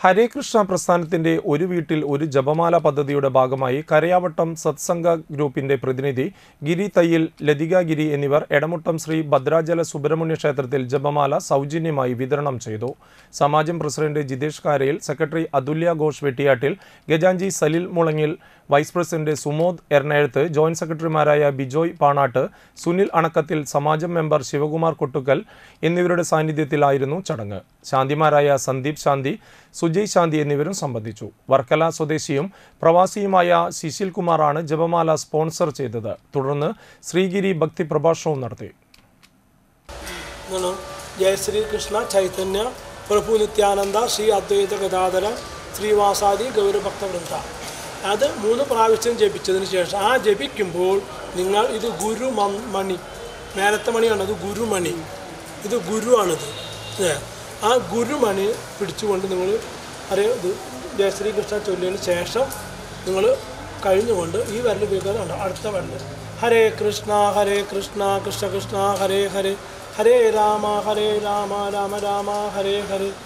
ഹരേ കൃഷ്ണ പ്രസ്ഥാനത്തിന്റെ ഒരു വീട്ടിൽ ഒരു ജപമാല പദ്ധതിയുടെ ഭാഗമായി കരയാവട്ടം സത്സംഗ ഗ്രൂപ്പിന്റെ പ്രതിനിധി ഗിരി തയ്യിൽ ലതിക ഗിരി എന്നിവർ എടമുട്ടം ശ്രീ ഭദ്രാചല സുബ്രഹ്മണ്യ ക്ഷേത്രത്തിൽ ജപമാല സൗജന്യമായി വിതരണം ചെയ്തു സമാജം പ്രസിഡന്റ് ജിതേഷ് കാരയിൽ സെക്രട്ടറി അതുല്യ ഘോഷ് വെട്ടിയാട്ടിൽ ഗജാഞ്ചി സലിൽ മുളങ്ങിൽ വൈസ് പ്രസിഡന്റ് സുമോദ് എറണാകുളത്ത് ജോയിന്റ് സെക്രട്ടറിമാരായ ബിജോയ് പാണാട്ട് സുനിൽ അണക്കത്തിൽ സമാജം മെമ്പർ ശിവകുമാർ കൊട്ടുക്കൽ എന്നിവരുടെ സാന്നിധ്യത്തിലായിരുന്നു ചടങ്ങ് ശാന്തിമാരായ സന്ദീപ് ശാന്തി സുജയ് ശാന്തി എന്നിവരും സംബന്ധിച്ചു വർക്കല സ്വദേശിയും പ്രവാസിയുമായ ശിശിൽ കുമാറാണ് ജപമാല സ്പോൺസർ ചെയ്തത് തുടർന്ന് ശ്രീഗിരി ഭക്തി പ്രഭാഷണവും നടത്തി ನಾನು ಜಯ ಶ್ರೀ ಕೃಷ್ಣ ಚೈತನ್ಯ ಪ್ರಭು ನಿತ್ಯಾನಂದ ಶ್ರೀ അദ്വൈത ഗതാധര ശ്രീവാസാദി ഗൗരഭക്തവൃന്ദ അത് മൂന്ന് പ്രാവശ്യം ജപിച്ചതിന് ശേഷം ആ ജപിക്കുമ്പോൾ നിങ്ങൾ ഇത് ഗുരു മം- മണി മേലത്തെ മണിയാണ് അത് ഗുരുമണി ഇത് ഗുരുവാണിത് ഏ, ആ ഗുരുമണി പിടിച്ചുകൊണ്ട് നിങ്ങൾ അറിയ ഇത് ജയശ്രീ കൃഷ്ണ ചൊല്ലിയതിന് ശേഷം നിങ്ങൾ കഴിഞ്ഞുകൊണ്ട് ഈ വിരൽ ഉപയോഗിക്കാറുണ്ട് അടുത്ത വിരൽ ഹരേ കൃഷ്ണ ഹരേ കൃഷ്ണ കൃഷ്ണ കൃഷ്ണ ഹരേ ഹരേ ഹരേ രാമ ഹരേ രാമ രാമ രാമ ഹരേ ഹരേ